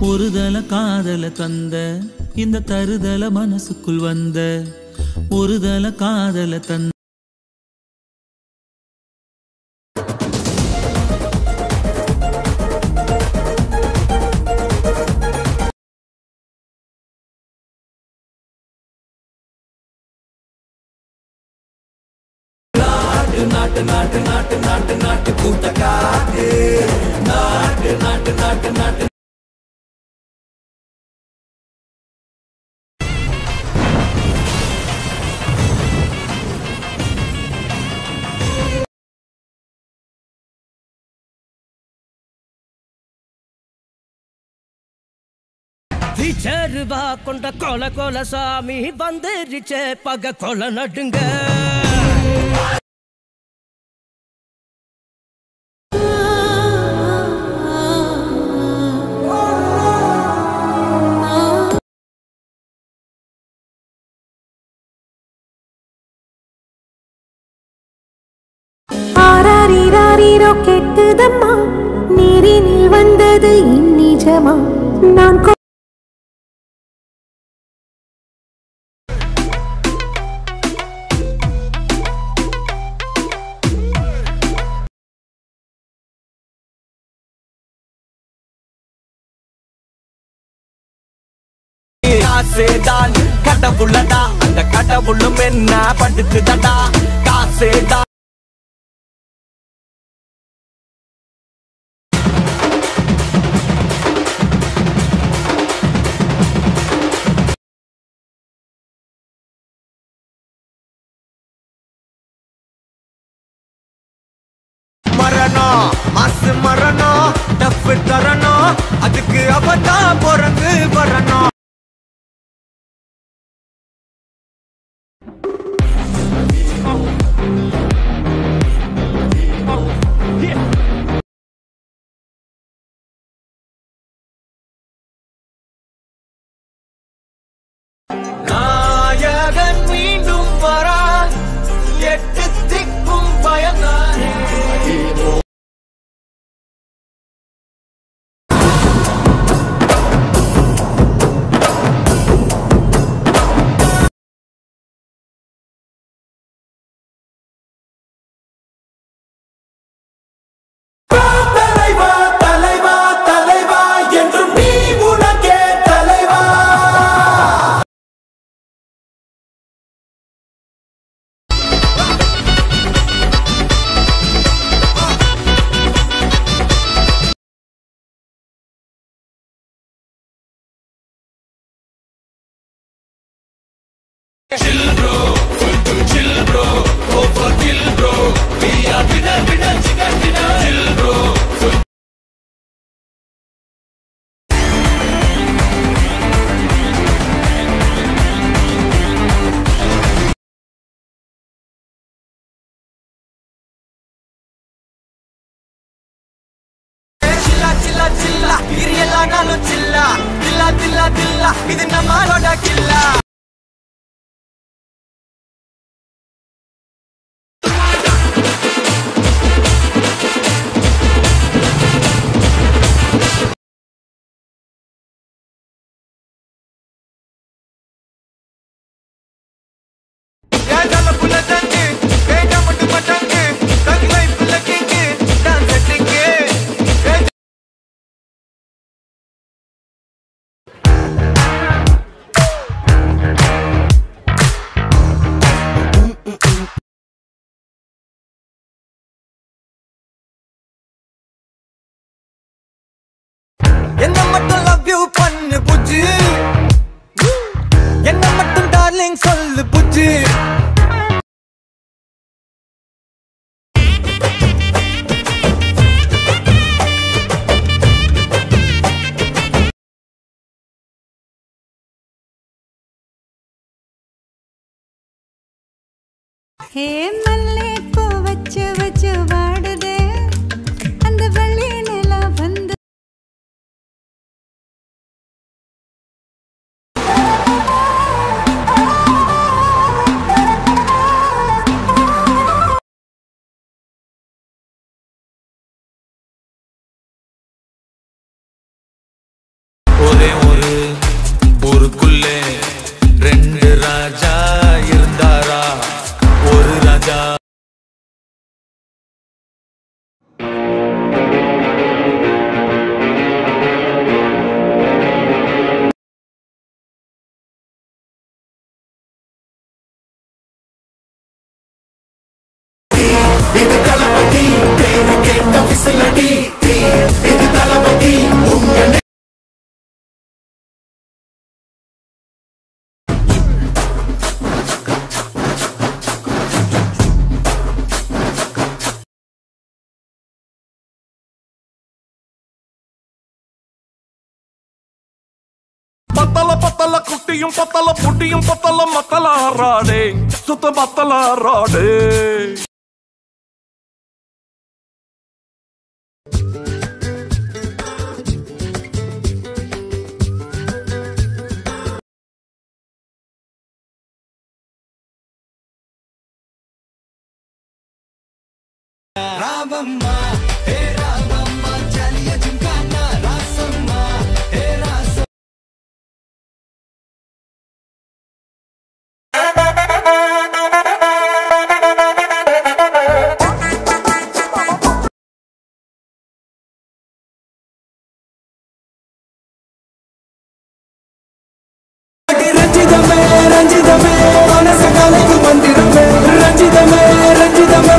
ஒருதல காதல தந்த இந்த தருதல மனசுக்குள் வந்த ஒருதல காதல தந்த விச்சருவா கொண்ட கொல கொல சாமி வந்துருச்சே பக கொல நடுங்க ஆராரிராரிரோ கெட்டுதம்மா நீரினில் வந்தது இந்நிஜமா நான் கொ- காசேதான் கடவுளடா அந்த கடவுளும் என்ன படுத்துதடா காசேதான் மரணம் மாசு மரணம் டப்பு தரணும் அதுக்கு அவதான் பிறந்து வரணும் நாயகன் மீண்டும் வரா எட்டு திக்கும் பயந்தானே தலைவா தலைவா தலைவா என்றும் நீ உனக்கே தலைவா சில்லா சில்லா சில்லா இது எல்லா நாளும் சில்லா தில்லா தில்லா தில்லா இது நம்மளோட கில்லா ஏதால புள்ள தங்கு வேகா மட்டும் மட்டங்கு தங்கு புள்ள கிங்கு டான்ஸ் செட்டிங்கு என்ன மட்டும் லவ் யூ பண்ணு புஜ்ஜு என்ன மட்டும் டார்லிங் சொல்லு புஜ்ஜு ஹே மல்லே பூ வச்சு வச்சு வாடுதே அந்த வெள்ளி நிலா வந்து பத்தல பத்தல குட்டியும் பத்தல புட்டியும் பத்தல மத்தல ஆறாடே சுத்த பத்தல ஆறாடே ரஞ்சிதமே ரஞ்சிதமே மனச கலைக்கு மந்திரமே ரஞ்சிதமே ரஞ்சிதமே